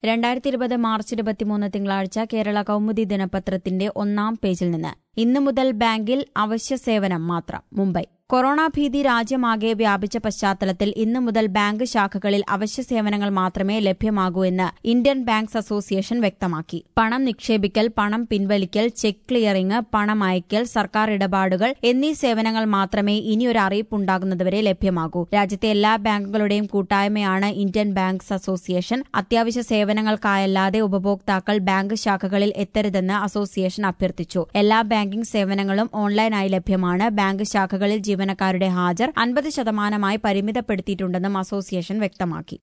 രണ്ടായിരത്തി ഇരുപത് മാർച്ച് ഇരുപത്തിമൂന്ന് തിങ്കളാഴ്ച കേരള കൗമുദി ദിനപത്രത്തിന്റെ ഒന്നാം പേജിൽ നിന്ന് ഇന്നു മുതൽ ബാങ്കിൽ അവശ്യ സേവനം മാത്രം മുംബൈ കൊറോണ ഭീതി രാജ്യമാകെ വ്യാപിച്ച പശ്ചാത്തലത്തിൽ ഇന്നു മുതൽ ബാങ്ക് ശാഖകളിൽ അവശ്യ സേവനങ്ങൾ മാത്രമേ ലഭ്യമാകൂ എന്ന് ഇന്ത്യൻ ബാങ്ക്സ് അസോസിയേഷൻ വ്യക്തമാക്കി പണം നിക്ഷേപിക്കൽ പണം പിൻവലിക്കൽ ചെക്ക് ക്ലിയറിംഗ് പണം അയക്കൽ സർക്കാർ ഇടപാടുകൾ എന്നീ സേവനങ്ങൾ മാത്രമേ ഇനിയൊരു അറിയിപ്പുണ്ടാകുന്നതുവരെ ലഭ്യമാകൂ രാജ്യത്തെ എല്ലാ ബാങ്കുകളുടെയും കൂട്ടായ്മയാണ് ഇന്ത്യൻ ബാങ്ക്സ് അസോസിയേഷൻ അത്യാവശ്യ സേവനങ്ങൾക്കായല്ലാതെ ഉപഭോക്താക്കൾ ബാങ്ക് ശാഖകളിൽ എത്തരുതെന്ന് അസോസിയേഷൻ അഭ്യർത്ഥിച്ചു എല്ലാ ബാങ്കിംഗ് സേവനങ്ങളും ഓൺലൈനായി ലഭ്യമാണ് ബാങ്ക് ശാഖകളിൽ ജീവനക്കാരുടെ ഹാജർ അൻപത് ശതമാനമായി പരിമിതപ്പെടുത്തിയിട്ടുണ്ടെന്നും അസോസിയേഷൻ വ്യക്തമാക്കി